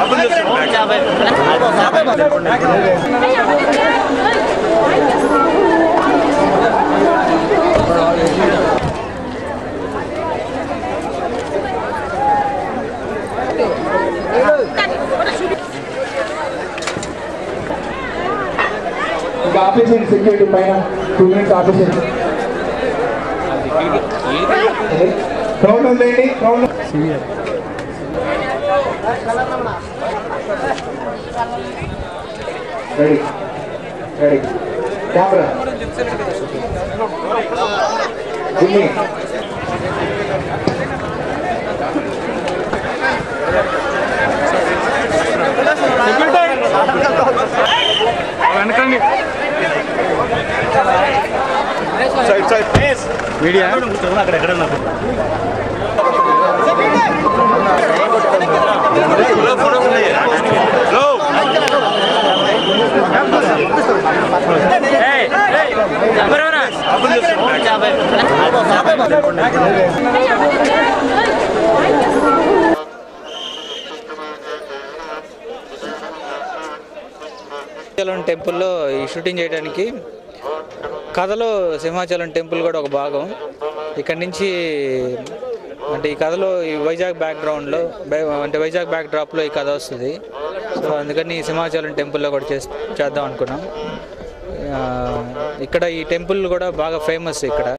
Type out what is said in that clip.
ఇంకా ఆపేసేయండి సెక్యూరిటీ పైన టూ మినిట్స్ ఆపేసేయండి క్రౌడ్ ఉందండి crowd ready ready camera jimmy Simhachalam టెంపుల్లో ఈ షూటింగ్ చేయడానికి కథలో సింహాచలం టెంపుల్ కూడా ఒక భాగం ఇక్కడి నుంచి అంటే ఈ కథలో ఈ వైజాగ్ బ్యాక్గ్రౌండ్లో అంటే వైజాగ్ బ్యాక్ డ్రాప్లో ఈ కథ వస్తుంది సో అందుకని ఈ సింహాచలం టెంపుల్లో కూడా చేస్ చేద్దాం అనుకున్నాం ఆ, ఇక్కడ ఈ టెంపుల్ కూడా బాగా ఫేమస్ ఇక్కడ